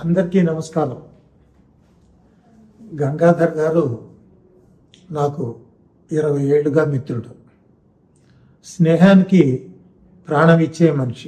అందరికీ నమస్కారం గంగాధర్ గారు నాకు ఇరవై ఏళ్ళుగా మిత్రుడు స్నేహానికి ప్రాణం ఇచ్చే మనిషి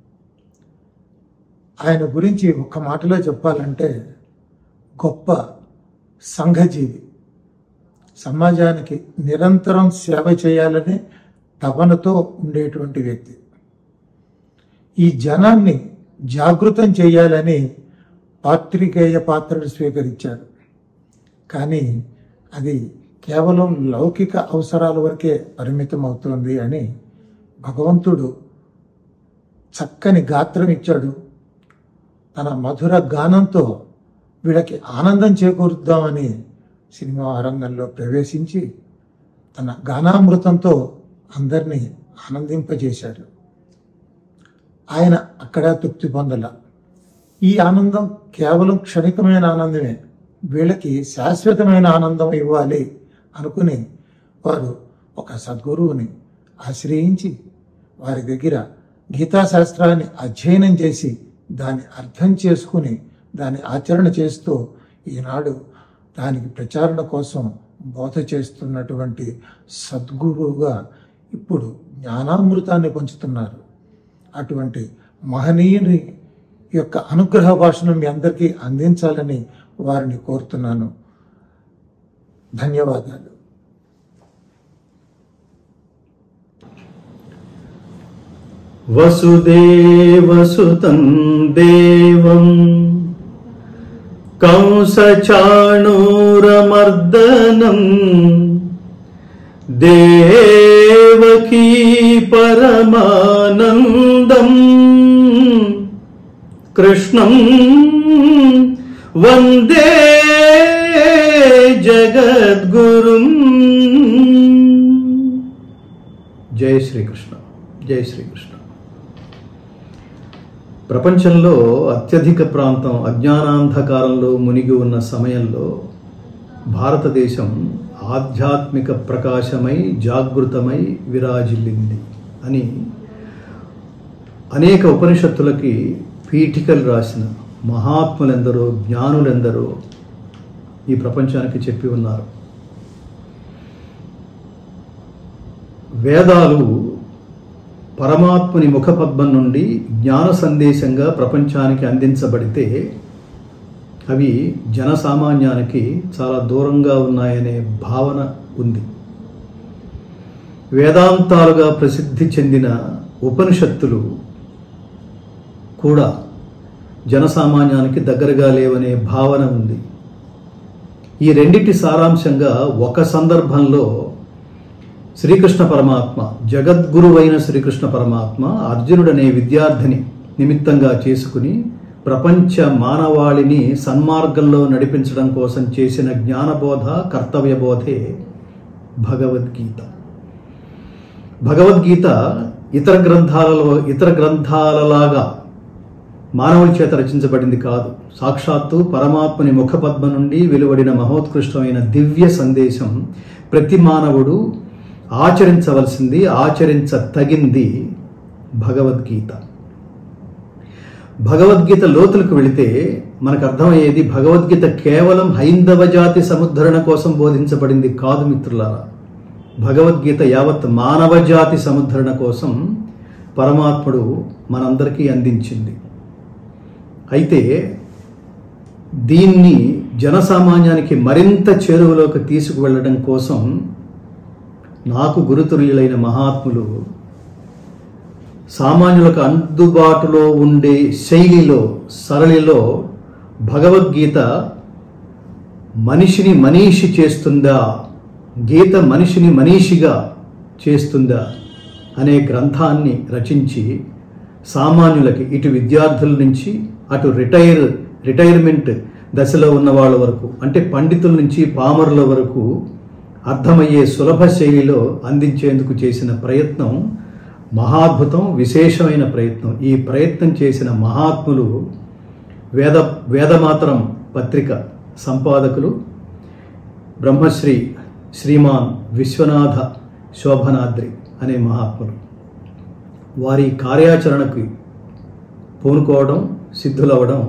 ఆయన గురించి ఒక మాటలో చెప్పాలంటే గొప్ప సంఘజీవి సమాజానికి నిరంతరం సేవ చేయాలనే తపనతో ఉండేటువంటి వ్యక్తి ఈ జనాన్ని జాగృతం చేయాలని పాత్రికేయ పాత్రను స్వీకరించాడు కానీ అది కేవలం లౌకిక అవసరాల వరకే పరిమితం అవుతుంది అని భగవంతుడు చక్కని గాత్రం ఇచ్చాడు తన మధుర గానంతో వీళ్ళకి ఆనందం చేకూరుద్దామని సినిమా రంగంలో ప్రవేశించి తన గానామృతంతో అందరినీ ఆనందింపజేశాడు ఆయన అక్కడ తృప్తి పొందల ఈ ఆనందం కేవలం క్షణికమైన ఆనందమే వీళ్ళకి శాశ్వతమైన ఆనందం ఇవ్వాలి అనుకుని వారు ఒక సద్గురువుని ఆశ్రయించి వారి దగ్గర గీతాశాస్త్రాన్ని అధ్యయనం చేసి దాన్ని అర్థం చేసుకుని దాన్ని ఆచరణ చేస్తూ ఈనాడు దానికి ప్రచారణ కోసం బోధ చేస్తున్నటువంటి సద్గురువుగా ఇప్పుడు జ్ఞానామృతాన్ని పంచుతున్నారు అటువంటి మహనీయుని యొక్క అనుగ్రహ భాషను మీ అందరికీ అందించాలని వారిని కోరుతున్నాను ధన్యవాదాలు వసుదేవసుతం దేవం కంసచాణూరమర్దనం దేవకీ పరమానందం కృష్ణం వందే జగద్గురుం జై శ్రీకృష్ణ జై శ్రీకృష్ణ ప్రపంచంలో అత్యధిక ప్రాంతం అజ్ఞానాంధకారంలో మునిగి ఉన్న సమయంలో భారతదేశం ఆధ్యాత్మిక ప్రకాశమై జాగృతమై విరాజిల్లింది అని అనేక ఉపనిషత్తులకి పీఠికలు రాసిన మహాత్ములెందరో జ్ఞానులెందరో ఈ ప్రపంచానికి చెప్పి ఉన్నారు వేదాలు పరమాత్ముని ముఖపద్మం నుండి జ్ఞాన సందేశంగా ప్రపంచానికి అందించబడితే అవి జనసామాన్యానికి చాలా దూరంగా ఉన్నాయనే భావన ఉంది వేదాంతాలుగా ప్రసిద్ధి చెందిన ఉపనిషత్తులు కూడా జనసామాన్యానికి దగ్గరగా లేవనే భావన ఉంది ఈ రెండిటి సారాంశంగా ఒక సందర్భంలో శ్రీకృష్ణ పరమాత్మ జగద్గురువైన శ్రీకృష్ణ పరమాత్మ అర్జునుడనే విద్యార్థిని నిమిత్తంగా చేసుకుని ప్రపంచ మానవాళిని సన్మార్గంలో నడిపించడం కోసం చేసిన జ్ఞానబోధ కర్తవ్యబోధే భగవద్గీత భగవద్గీత ఇతర గ్రంథాలలో ఇతర గ్రంథాలలాగా మానవుల చేత రచించబడింది కాదు సాక్షాత్తు పరమాత్మని ముఖపద్మ నుండి వెలువడిన మహోత్కృష్టమైన దివ్య సందేశం ప్రతి మానవుడు ఆచరించవలసింది ఆచరించ తగింది భగవద్గీత భగవద్గీత లోతులకు వెళితే మనకు అర్థమయ్యేది భగవద్గీత కేవలం హైందవ జాతి సముద్ధరణ కోసం బోధించబడింది కాదు మిత్రులారా భగవద్గీత యావత్ మానవ జాతి సముద్ధరణ కోసం పరమాత్ముడు మనందరికీ అందించింది అయితే దీన్ని జనసామాన్యానికి మరింత చేరువలోకి తీసుకువెళ్ళడం కోసం నాకు గురుతుల్యులైన మహాత్ములు సామాన్యులకు అందుబాటులో ఉండే శైలిలో సరళిలో భగవద్గీత మనిషిని మనీషి చేస్తుందా గీత మనిషిని మనీషిగా చేస్తుందా అనే గ్రంథాన్ని రచించి సామాన్యులకి ఇటు విద్యార్థుల నుంచి అటు రిటైర్ రిటైర్మెంట్ దశలో ఉన్న వాళ్ళ వరకు అంటే పండితుల నుంచి పామరుల వరకు అర్థమయ్యే సులభ శైలిలో అందించేందుకు చేసిన ప్రయత్నం మహాద్భుతం విశేషమైన ప్రయత్నం ఈ ప్రయత్నం చేసిన మహాత్ములు వేద వేదమాతరం పత్రిక సంపాదకులు బ్రహ్మశ్రీ శ్రీమాన్ విశ్వనాథ శోభనాద్రి అనే మహాత్ములు వారి కార్యాచరణకు పూనుకోవడం సిద్ధులవ్వడం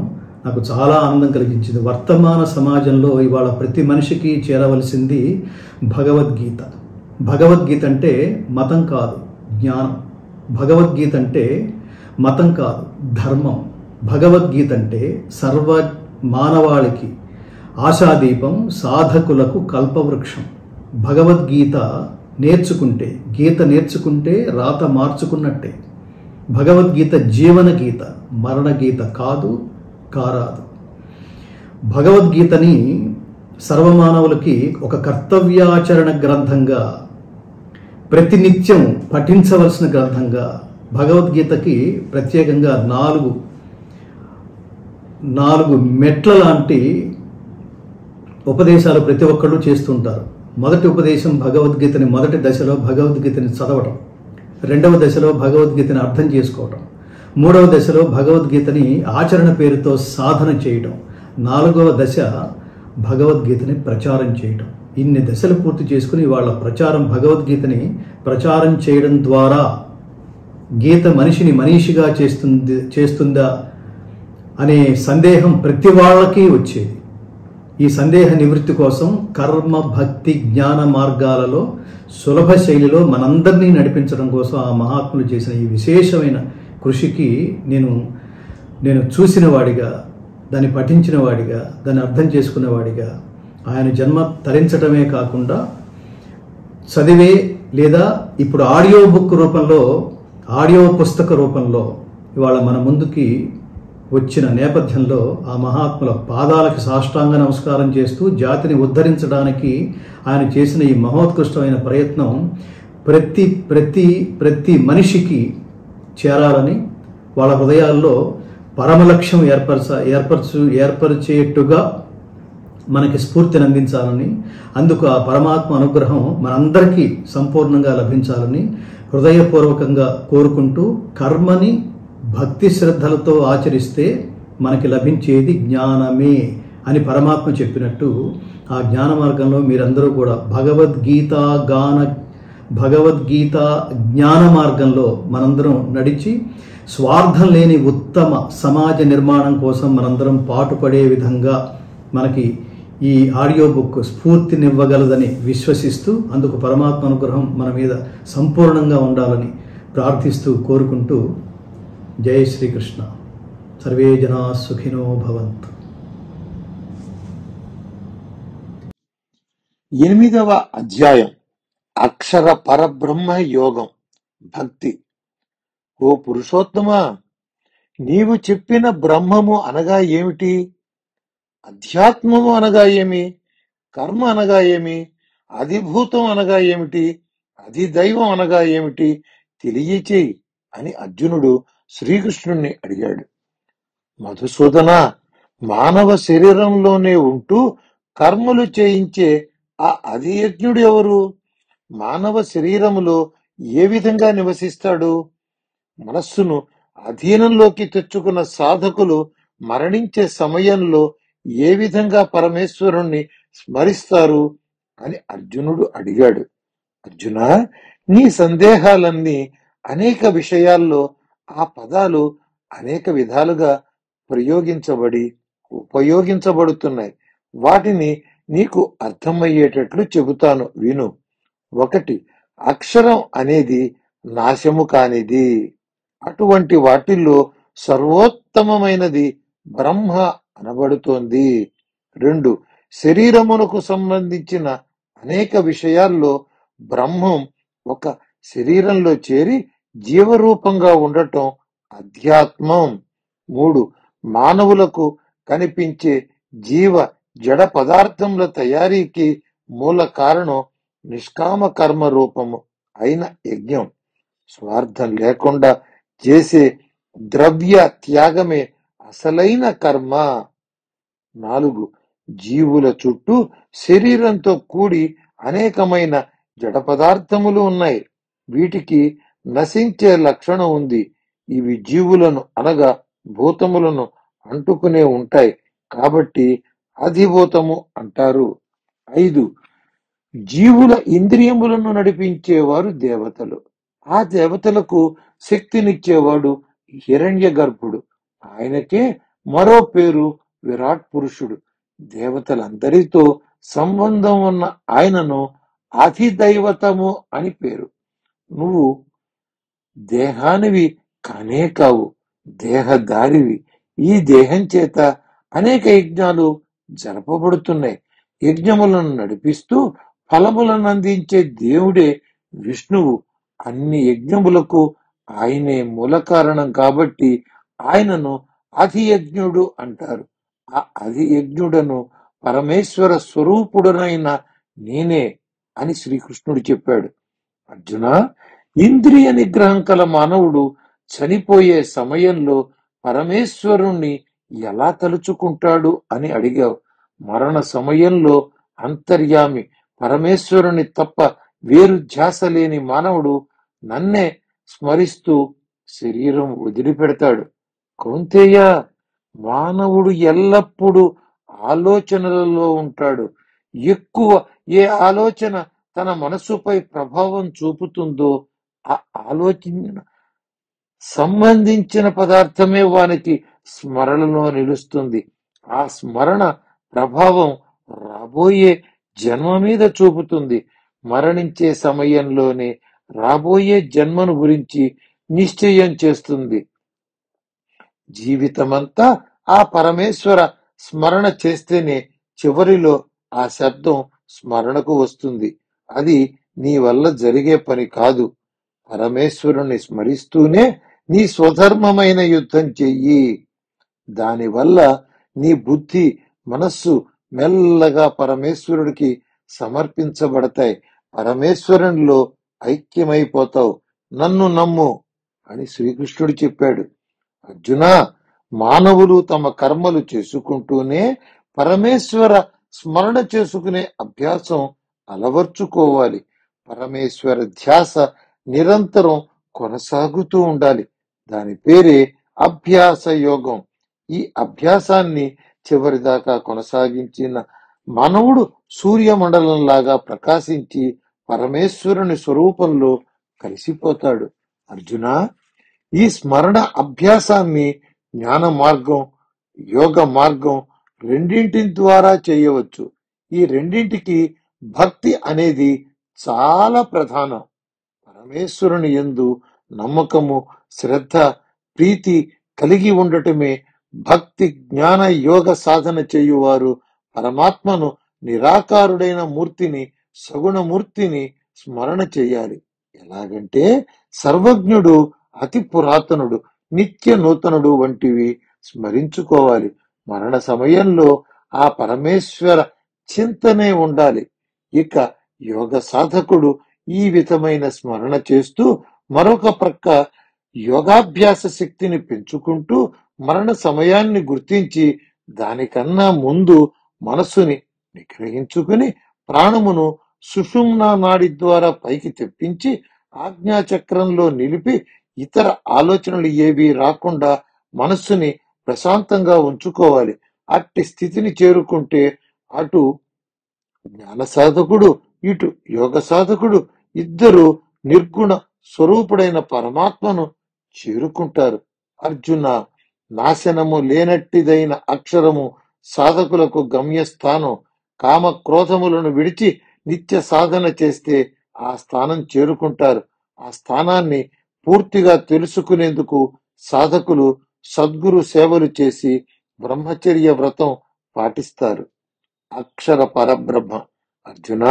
నాకు చాలా ఆనందం కలిగించింది వర్తమాన సమాజంలో ఇవాళ ప్రతి మనిషికి చేరవలసింది భగవద్గీత భగవద్గీత అంటే మతం కాదు జ్ఞానం భగవద్గీత అంటే మతం కాదు ధర్మం భగవద్గీత అంటే సర్వ మానవాళికి ఆశాదీపం సాధకులకు కల్పవృక్షం భగవద్గీత నేర్చుకుంటే గీత నేర్చుకుంటే రాత మార్చుకున్నట్టే భగవద్గీత జీవన గీత మరణ గీత కాదు కారాదు భగవద్గీతని సర్వమానవులకి ఒక కర్తవ్యాచరణ గ్రంథంగా ప్రతినిత్యం పఠించవలసిన గ్రంథంగా భగవద్గీతకి ప్రత్యేకంగా నాలుగు నాలుగు మెట్ల లాంటి ఉపదేశాలు ప్రతి ఒక్కళ్ళు చేస్తుంటారు మొదటి ఉపదేశం భగవద్గీతని మొదటి దశలో భగవద్గీతని చదవటం రెండవ దశలో భగవద్గీతని అర్థం చేసుకోవటం మూడవ దశలో భగవద్గీతని ఆచరణ పేరుతో సాధన చేయటం నాలుగవ దశ భగవద్గీతని ప్రచారం చేయటం ఇన్ని దశలు పూర్తి చేసుకుని వాళ్ళ ప్రచారం భగవద్గీతని ప్రచారం చేయడం ద్వారా గీత మనిషిని మనీషిగా చేస్తుంది చేస్తుందా అనే సందేహం ప్రతి వాళ్ళకి వచ్చేది ఈ సందేహ నివృత్తి కోసం కర్మ భక్తి జ్ఞాన మార్గాలలో సులభ శైలిలో మనందరినీ నడిపించడం కోసం ఆ మహాత్ములు చేసిన ఈ విశేషమైన కృషికి నేను నేను చూసిన వాడిగా దాన్ని పఠించిన వాడిగా దాన్ని అర్థం చేసుకున్న వాడిగా ఆయన జన్మ తరించడమే కాకుండా చదివే లేదా ఇప్పుడు ఆడియో బుక్ రూపంలో ఆడియో పుస్తక రూపంలో ఇవాళ మన ముందుకి వచ్చిన నేపథ్యంలో ఆ మహాత్ముల పాదాలకు సాష్టాంగ నమస్కారం చేస్తూ జాతిని ఉద్ధరించడానికి ఆయన చేసిన ఈ మహోత్కృష్టమైన ప్రయత్నం ప్రతి ప్రతి ప్రతి మనిషికి చేరాలని వాళ్ళ హృదయాల్లో పరమ లక్ష్యం ఏర్పరచ ఏర్పరచు ఏర్పరిచేట్టుగా మనకి స్ఫూర్తిని అందించాలని అందుకు ఆ పరమాత్మ అనుగ్రహం మనందరికీ సంపూర్ణంగా లభించాలని హృదయపూర్వకంగా కోరుకుంటూ కర్మని భక్తి శ్రద్ధలతో ఆచరిస్తే మనకి లభించేది జ్ఞానమే అని పరమాత్మ చెప్పినట్టు ఆ జ్ఞాన మార్గంలో మీరందరూ కూడా భగవద్గీత గాన భగవద్గీత జ్ఞాన మార్గంలో మనందరం నడిచి స్వార్థం లేని ఉత్తమ సమాజ నిర్మాణం కోసం మనందరం పాటుపడే విధంగా మనకి ఈ ఆడియో బుక్ స్ఫూర్తినివ్వగలదని విశ్వసిస్తూ అందుకు పరమాత్మ అనుగ్రహం మన మీద సంపూర్ణంగా ఉండాలని ప్రార్థిస్తూ కోరుకుంటూ జై శ్రీకృష్ణ సర్వే జనా సుఖినో భవంతు ఎనిమిదవ అధ్యాయం అక్షర పరబ్రహ్మ యోగం భక్తి ఓ పురుషోత్తమా నీవు చెప్పిన బ్రహ్మము అనగా ఏమిటి అధ్యాత్మము అనగా ఏమి కర్మ అనగా ఏమి అధిభూతం అనగా ఏమిటి అది దైవం అనగా ఏమిటి తెలియచేయి అని అర్జునుడు శ్రీకృష్ణుణ్ణి అడిగాడు మధుసూదన మానవ శరీరంలోనే ఉంటూ కర్మలు చేయించే ఆ అధియజ్ఞుడు ఎవరు మానవ శరీరములో ఏ విధంగా నివసిస్తాడు మనస్సును అధీనంలోకి తెచ్చుకున్న సాధకులు మరణించే సమయంలో ఏ విధంగా పరమేశ్వరుణ్ణి స్మరిస్తారు అని అర్జునుడు అడిగాడు అర్జున నీ సందేహాలన్నీ అనేక విషయాల్లో ఆ పదాలు అనేక విధాలుగా ప్రయోగించబడి ఉపయోగించబడుతున్నాయి వాటిని నీకు అర్థమయ్యేటట్లు చెబుతాను విను ఒకటి అక్షరం అనేది నాశము కానిది అటువంటి వాటిల్లో సర్వోత్తమమైనది బ్రహ్మ అనబడుతోంది రెండు శరీరమునకు సంబంధించిన అనేక విషయాల్లో బ్రహ్మం ఒక శరీరంలో చేరి జీవరూపంగా ఉండటం అధ్యాత్మం మూడు మానవులకు కనిపించే జీవ జడ పదార్థముల తయారీకి మూల కారణం నిష్కామ కర్మ రూపము అయిన యజ్ఞం స్వార్థం లేకుండా చేసే ద్రవ్య త్యాగమే అసలైన కర్మ నాలుగు జీవుల చుట్టూ శరీరంతో కూడి అనేకమైన జడ పదార్థములు ఉన్నాయి వీటికి నశించే లక్షణం ఉంది ఇవి జీవులను అనగా భూతములను అంటుకునే ఉంటాయి కాబట్టి అధిభూతము అంటారు ఐదు జీవుల ఇంద్రియములను నడిపించేవారు దేవతలు ఆ దేవతలకు శక్తినిచ్చేవాడు హిరణ్య గర్భుడు ఆయనకే మరో పేరు విరాట్ పురుషుడు దేవతలందరితో సంబంధం ఉన్న ఆయనను అధిదైవతము అని పేరు నువ్వు దేహానివి కానే కావు దేహదారివి ఈ దేహం చేత అనేక యజ్ఞాలు జరపబడుతున్నాయి యజ్ఞములను నడిపిస్తూ ఫలములను అందించే దేవుడే విష్ణువు అన్ని యజ్ఞములకు ఆయనే మూల కారణం కాబట్టి ఆయనను అధియజ్ఞుడు అంటారు ఆ అధియజ్ఞుడను పరమేశ్వర స్వరూపుడనైన నేనే అని శ్రీకృష్ణుడు చెప్పాడు అర్జున ఇంద్రియ నిగ్రహం కల మానవుడు చనిపోయే సమయంలో పరమేశ్వరుణ్ణి ఎలా తలుచుకుంటాడు అని అడిగావు మరణ సమయంలో అంతర్యామి పరమేశ్వరుని తప్ప వేరు ధ్యాస లేని మానవుడు నన్నే స్మరిస్తూ శరీరం వదిలిపెడతాడు కౌంతేయ మానవుడు ఎల్లప్పుడూ ఆలోచనలలో ఉంటాడు ఎక్కువ ఏ ఆలోచన తన మనస్సుపై ప్రభావం చూపుతుందో ఆ ఆలోచన సంబంధించిన పదార్థమే వానికి స్మరణలో నిలుస్తుంది ఆ స్మరణ ప్రభావం రాబోయే జన్మ మీద చూపుతుంది మరణించే సమయంలోనే రాబోయే జన్మను గురించి నిశ్చయం చేస్తుంది జీవితమంతా ఆ పరమేశ్వర స్మరణ చేస్తేనే చివరిలో ఆ శబ్దం స్మరణకు వస్తుంది అది నీ వల్ల జరిగే పని కాదు పరమేశ్వరుని స్మరిస్తూనే నీ స్వధర్మమైన యుద్ధం చెయ్యి దానివల్ల నీ బుద్ధి మనస్సు మెల్లగా పరమేశ్వరుడికి సమర్పించబడతాయి పరమేశ్వరునిలో ఐక్యమైపోతావు నన్ను నమ్ము అని శ్రీకృష్ణుడు చెప్పాడు అర్జున మానవులు తమ కర్మలు చేసుకుంటూనే పరమేశ్వర స్మరణ చేసుకునే అభ్యాసం అలవర్చుకోవాలి పరమేశ్వర ధ్యాస నిరంతరం కొనసాగుతూ ఉండాలి దాని పేరే అభ్యాస యోగం ఈ అభ్యాసాన్ని చివరిదాకా కొనసాగించిన మానవుడు సూర్యమండలంలాగా ప్రకాశించి పరమేశ్వరుని స్వరూపంలో కలిసిపోతాడు అర్జున ఈ స్మరణ అభ్యాసాన్ని జ్ఞాన మార్గం యోగ మార్గం రెండింటి ద్వారా చేయవచ్చు ఈ రెండింటికి భక్తి అనేది చాలా ప్రధానం పరమేశ్వరుని యందు నమ్మకము శ్రద్ధ ప్రీతి కలిగి ఉండటమే భక్తి జ్ఞాన యోగ సాధన చేయువారు పరమాత్మను నిరాకారుడైన మూర్తిని సగుణ మూర్తిని స్మరణ చేయాలి ఎలాగంటే సర్వజ్ఞుడు అతి పురాతనుడు నిత్య నూతనుడు వంటివి స్మరించుకోవాలి మరణ సమయంలో ఆ పరమేశ్వర చింతనే ఉండాలి ఇక యోగ సాధకుడు ఈ విధమైన స్మరణ చేస్తూ మరొక ప్రక్క యోగాభ్యాస శక్తిని పెంచుకుంటూ మరణ సమయాన్ని గుర్తించి దానికన్నా ముందు మనస్సుని నిగ్రహించుకుని ప్రాణమును సుషుమ్నా నాడి ద్వారా పైకి తెప్పించి ఆజ్ఞాచక్రంలో నిలిపి ఇతర ఆలోచనలు ఏవి రాకుండా మనస్సుని ప్రశాంతంగా ఉంచుకోవాలి అట్టి స్థితిని చేరుకుంటే అటు జ్ఞాన సాధకుడు ఇటు యోగ సాధకుడు ఇద్దరు నిర్గుణ స్వరూపుడైన పరమాత్మను చేరుకుంటారు అర్జున నాశనము లేనట్టిదైన అక్షరము సాధకులకు గమ్యస్థానం కామ క్రోధములను విడిచి నిత్య సాధన చేస్తే ఆ స్థానం చేరుకుంటారు ఆ స్థానాన్ని పూర్తిగా తెలుసుకునేందుకు సాధకులు సద్గురు సేవలు చేసి బ్రహ్మచర్య వ్రతం పాటిస్తారు అక్షర పరబ్రహ్మ అర్జున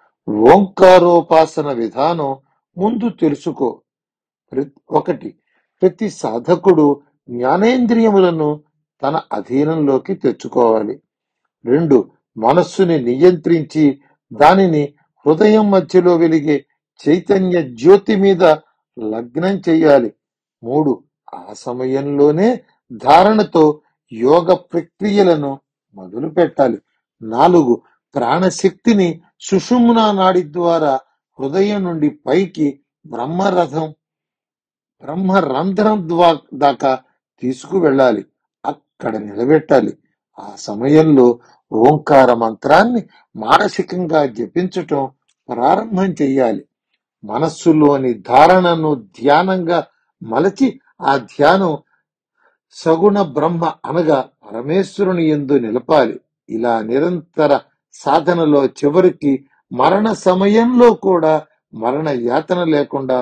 ఓంకారోపాసన విధానం ముందు తెలుసుకో ప్ర- ఒకటి ప్రతి సాధకుడు జ్ఞానేంద్రియములను తన అధీనంలోకి తెచ్చుకోవాలి రెండు మనస్సుని నియంత్రించి దానిని హృదయం మధ్యలో వెలిగే చైతన్య జ్యోతి మీద లగ్నం చెయ్యాలి మూడు ఆ సమయంలోనే ధారణతో యోగ ప్రక్రియలను మొదలు పెట్టాలి నాలుగు ప్రాణశక్తిని సుషుమ్నా నాడి ద్వారా హృదయం నుండి పైకి బ్రహ్మరథం బ్రహ్మరంధ్రం ద్వా దాకా తీసుకువెళ్ళాలి అక్కడ నిలబెట్టాలి ఆ సమయంలో ఓంకార మంత్రాన్ని మానసికంగా జపించటం ప్రారంభం చెయ్యాలి మనస్సులోని ధారణను ధ్యానంగా మలచి ఆ ధ్యానం సగుణ బ్రహ్మ అనగా పరమేశ్వరుని ఎందు నిలపాలి ఇలా నిరంతర సాధనలో చివరికి మరణ సమయంలో కూడా మరణ యాతన లేకుండా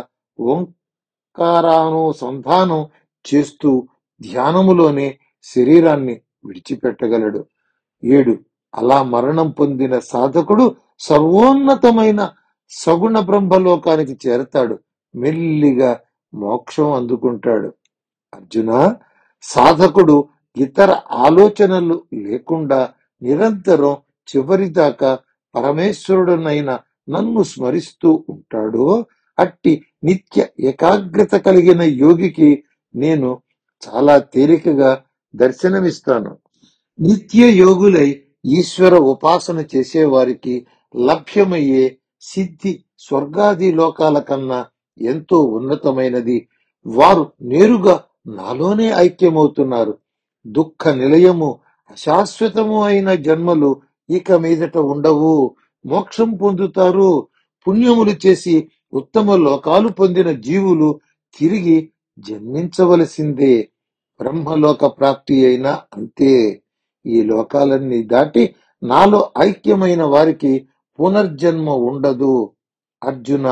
ఓంకారానుసంధానం చేస్తూ ధ్యానములోనే శరీరాన్ని విడిచిపెట్టగలడు ఏడు అలా మరణం పొందిన సాధకుడు సర్వోన్నతమైన సగుణ బ్రహ్మలోకానికి చేరతాడు మెల్లిగా మోక్షం అందుకుంటాడు అర్జున సాధకుడు ఇతర ఆలోచనలు లేకుండా నిరంతరం చివరిదాకా పరమేశ్వరుడునైన నన్ను స్మరిస్తూ ఉంటాడో అట్టి నిత్య ఏకాగ్రత కలిగిన యోగికి నేను చాలా తేలికగా దర్శనమిస్తాను నిత్య యోగులై ఈశ్వర ఉపాసన చేసేవారికి లభ్యమయ్యే సిద్ధి స్వర్గాది లోకాల కన్నా ఎంతో ఉన్నతమైనది వారు నేరుగా నాలోనే ఐక్యమవుతున్నారు దుఃఖ నిలయము అశాశ్వతము అయిన జన్మలు ఇక మీదట ఉండవు మోక్షం పొందుతారు పుణ్యములు చేసి ఉత్తమ లోకాలు పొందిన జీవులు తిరిగి జన్మించవలసిందే బ్రహ్మలోక ప్రాప్తి అయినా అంతే ఈ లోకాలన్నీ దాటి నాలో ఐక్యమైన వారికి పునర్జన్మ ఉండదు అర్జున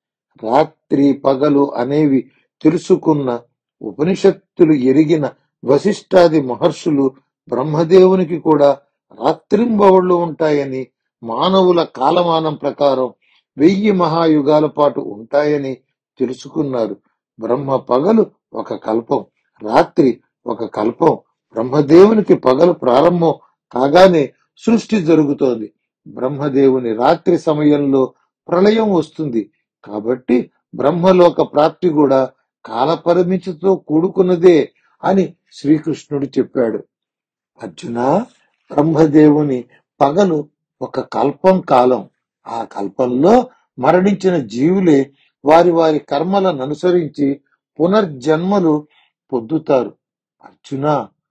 రాత్రి పగలు అనేవి తెలుసుకున్న ఉపనిషత్తులు ఎరిగిన వశిష్ఠాది మహర్షులు బ్రహ్మదేవునికి కూడా రాత్రింబవళ్ళు ఉంటాయని మానవుల కాలమానం ప్రకారం వెయ్యి మహాయుగాల పాటు ఉంటాయని తెలుసుకున్నారు బ్రహ్మ పగలు ఒక కల్పం రాత్రి ఒక కల్పం బ్రహ్మదేవునికి పగలు ప్రారంభం కాగానే సృష్టి జరుగుతోంది బ్రహ్మదేవుని రాత్రి సమయంలో ప్రళయం వస్తుంది కాబట్టి బ్రహ్మలోక ప్రాప్తి కూడా కాలపరిమితితో కూడుకున్నదే అని శ్రీకృష్ణుడు చెప్పాడు అర్జున బ్రహ్మదేవుని పగలు ఒక కల్పం కాలం ఆ కల్పంలో మరణించిన జీవులే వారి వారి కర్మలను అనుసరించి పునర్జన్మలు పొందుతారు అర్జున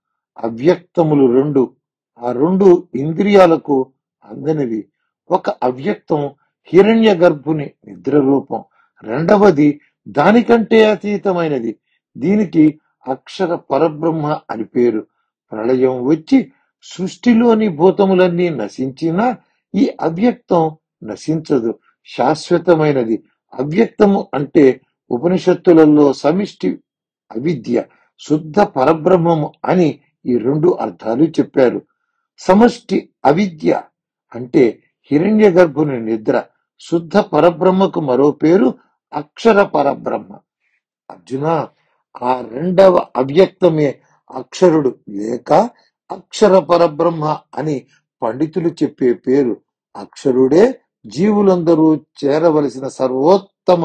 అవ్యక్తములు రెండు ఆ రెండు ఇంద్రియాలకు అందనివి ఒక అవ్యక్తం హిరణ్య గర్భుని నిద్ర రూపం రెండవది దానికంటే అతీతమైనది దీనికి అక్షర పరబ్రహ్మ అని పేరు ప్రళయం వచ్చి సృష్టిలోని భూతములన్నీ నశించినా ఈ అవ్యక్తం నశించదు శాశ్వతమైనది అవ్యక్తము అంటే ఉపనిషత్తులలో సమిష్టి అవిద్య శుద్ధ పరబ్రహ్మము అని ఈ రెండు అర్థాలు చెప్పారు సమష్టి అవిద్య అంటే హిరణ్య గర్భుని నిద్ర శుద్ధ పరబ్రహ్మకు మరో పేరు అక్షర పరబ్రహ్మ అర్జున ఆ రెండవ అవ్యక్తమే అక్షరుడు లేక అక్షర పరబ్రహ్మ అని పండితులు చెప్పే పేరు అక్షరుడే జీవులందరూ చేరవలసిన సర్వోత్తమ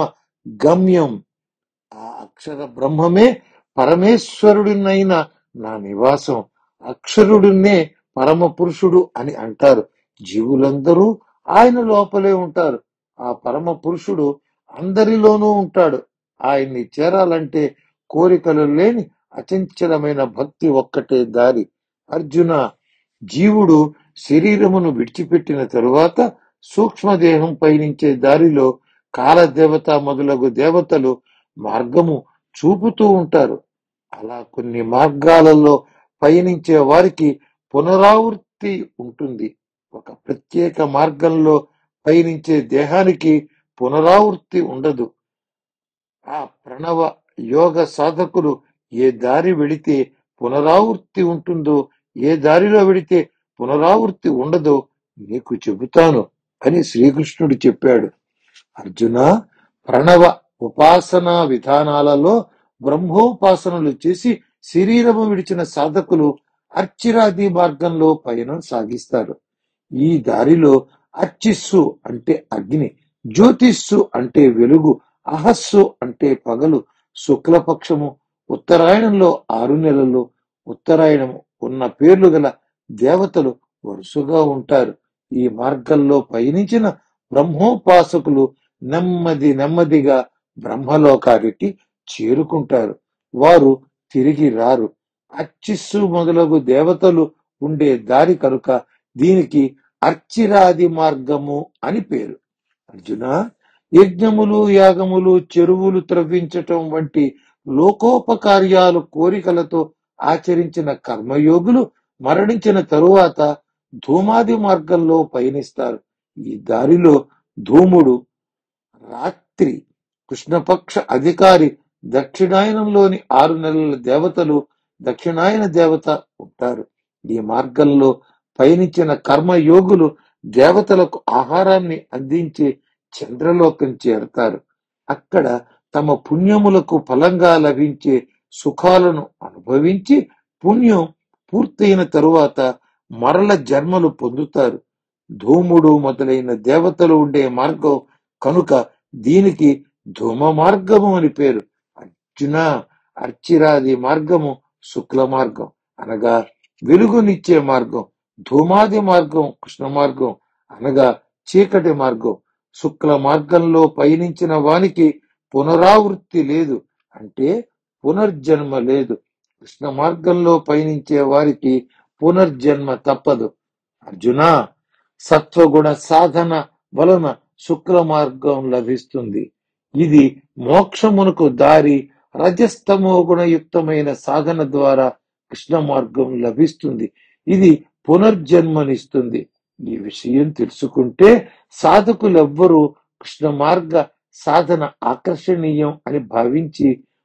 గమ్యం ఆ అక్షర బ్రహ్మమే పరమేశ్వరుడినైన నా నివాసం అక్షరుడినే పరమ పురుషుడు అని అంటారు జీవులందరూ ఆయన లోపలే ఉంటారు ఆ పరమ పురుషుడు అందరిలోనూ ఉంటాడు ఆయన్ని చేరాలంటే కోరికలు లేని అచంచలమైన భక్తి ఒక్కటే దారి అర్జున జీవుడు శరీరమును విడిచిపెట్టిన తరువాత సూక్ష్మదేహం పయనించే దారిలో కాలదేవత మొదలగు దేవతలు మార్గము చూపుతూ ఉంటారు అలా కొన్ని మార్గాలలో పయనించే వారికి పునరావృత్తి ఉంటుంది ఒక ప్రత్యేక మార్గంలో పయనించే దేహానికి పునరావృత్తి ఉండదు ఆ ప్రణవ యోగ సాధకులు ఏ దారి వెళితే పునరావృత్తి ఉంటుందో ఏ దారిలో వెళితే పునరావృత్తి ఉండదో నీకు చెబుతాను అని శ్రీకృష్ణుడు చెప్పాడు అర్జున ప్రణవ ఉపాసనా విధానాలలో బ్రహ్మోపాసనలు చేసి శరీరము విడిచిన సాధకులు అర్చిరాది మార్గంలో పయనం సాగిస్తారు ఈ దారిలో అర్చిస్సు అంటే అగ్ని జ్యోతిస్సు అంటే వెలుగు అహస్సు అంటే పగలు శుక్లపక్షము ఉత్తరాయణంలో ఆరు నెలలు ఉత్తరాయణము ఉన్న పేర్లు గల దేవతలు వరుసగా ఉంటారు ఈ మార్గంలో పయనించిన బ్రహ్మోపాసకులు నెమ్మది నెమ్మదిగా బ్రహ్మలోకానికి చేరుకుంటారు వారు తిరిగి రారు అర్చిస్సు మొదలగు దేవతలు ఉండే దారి కనుక దీనికి అర్చిరాది మార్గము అని పేరు అర్జున యజ్ఞములు యాగములు చెరువులు త్రవ్వించటం వంటి లోకోపకార్యాలు కోరికలతో ఆచరించిన కర్మయోగులు మరణించిన తరువాత ధూమాది మార్గంలో పయనిస్తారు ఈ దారిలో ధూముడు రాత్రి కృష్ణపక్ష అధికారి దక్షిణాయనంలోని ఆరు నెలల దేవతలు దక్షిణాయన దేవత ఉంటారు ఈ మార్గంలో పయనించిన కర్మయోగులు దేవతలకు ఆహారాన్ని అందించే చంద్రలోకం చేరతారు అక్కడ తమ పుణ్యములకు ఫలంగా లభించే సుఖాలను అనుభవించి పుణ్యం పూర్తయిన తరువాత మరల జన్మలు పొందుతారు ధూముడు మొదలైన దేవతలు ఉండే మార్గం కనుక దీనికి ధూమ మార్గము అని పేరు అర్జున అర్చిరాది మార్గము శుక్ల మార్గం అనగా వెలుగునిచ్చే మార్గం ధూమాది మార్గం కృష్ణ మార్గం అనగా చీకటి మార్గం శుక్ల మార్గంలో పయనించిన వానికి పునరావృత్తి లేదు అంటే పునర్జన్మ లేదు కృష్ణ మార్గంలో పయనించే వారికి పునర్జన్మ తప్పదు అర్జున సత్వగుణ సాధన వలన శుక్ల మార్గం లభిస్తుంది ఇది మోక్షమునకు దారి రజస్తమో గుణయుక్తమైన సాధన ద్వారా కృష్ణ మార్గం లభిస్తుంది ఇది పునర్జన్మనిస్తుంది ఈ విషయం తెలుసుకుంటే సాధకులెవ్వరూ కృష్ణ మార్గ సాధన ఆకర్షణీయం అని భావించి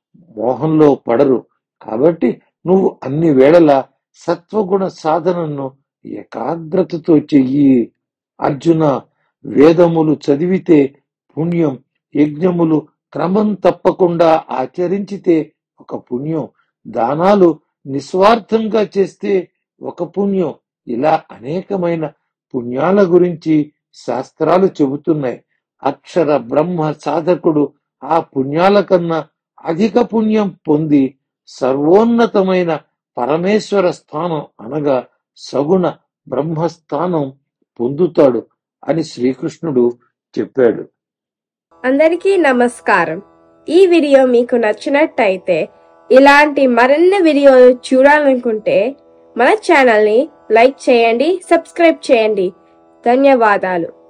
మోహంలో పడరు కాబట్టి నువ్వు అన్ని వేళలా సత్వగుణ సాధనను ఏకాగ్రతతో చెయ్యి అర్జున వేదములు చదివితే పుణ్యం యజ్ఞములు క్రమం తప్పకుండా ఆచరించితే ఒక పుణ్యం దానాలు నిస్వార్థంగా చేస్తే ఒక పుణ్యం ఇలా అనేకమైన పుణ్యాల గురించి శాస్త్రాలు చెబుతున్నాయి అక్షర బ్రహ్మ సాధకుడు ఆ పుణ్యాల కన్నా అధిక పుణ్యం పొంది సర్వోన్నతమైన పరమేశ్వర స్థానం అనగా సగుణ బ్రహ్మస్థానం పొందుతాడు అని శ్రీకృష్ణుడు చెప్పాడు అందరికీ నమస్కారం ఈ వీడియో మీకు నచ్చినట్టయితే ఇలాంటి మరిన్ని వీడియోలు చూడాలనుకుంటే మన ఛానల్ని లైక్ చేయండి సబ్స్క్రైబ్ చేయండి ధన్యవాదాలు